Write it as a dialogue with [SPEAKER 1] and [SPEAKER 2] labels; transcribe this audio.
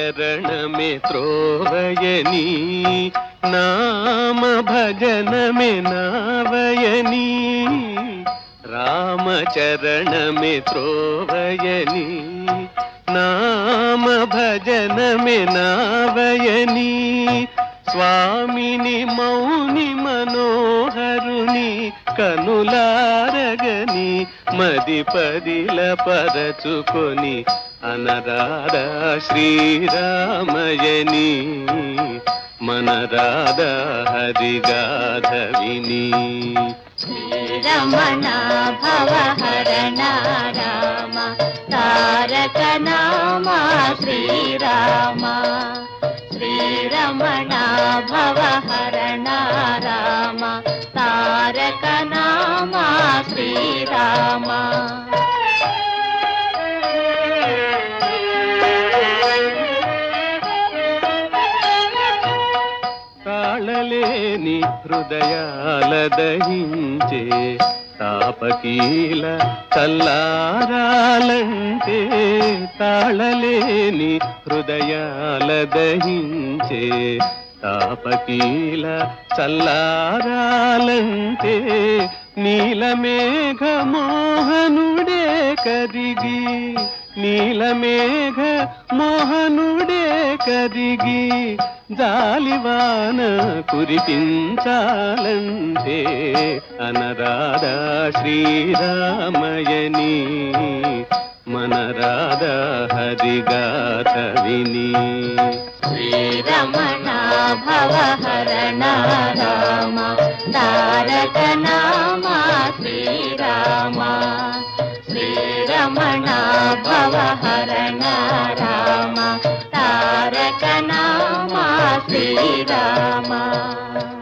[SPEAKER 1] చరణమే త్రోవయని నామ భజనమే నావయని రామచరణమే త్రోవయని నామ భజనమే నావయని స్వామిని మౌని మనోహరుని కనులారగని మది పదిల పరచుకొని అనరాధా శ్రీరామయని మనరాధ హరిగాధవిని
[SPEAKER 2] శ్రీరమణ భవహరణ రామ తారక నామ శ్రీరామ శ్రీరమణ భవహరణ రామ తారక నామ శ్రీరామ
[SPEAKER 1] తాళలేని హృదయాల దహించే తాపకీల చల్లారాలంటే తాళలేని హృదయాల దహించే తాపకీల చల్లారాలంటే నీలమేఘ మోహనుడే కరిగి నీలమేఘ మోహనుడే కరిగి జాలివాన కురిపించాలంటే అనరాధా శ్రీరామయని మనరాధా హరిగాథ విని
[SPEAKER 2] శ్రీరమణ భవహరణ రామ తారక నామ శ్రీరామ శ్రీరమణ భవహరణ రామ తారక నామ శ్రీరామ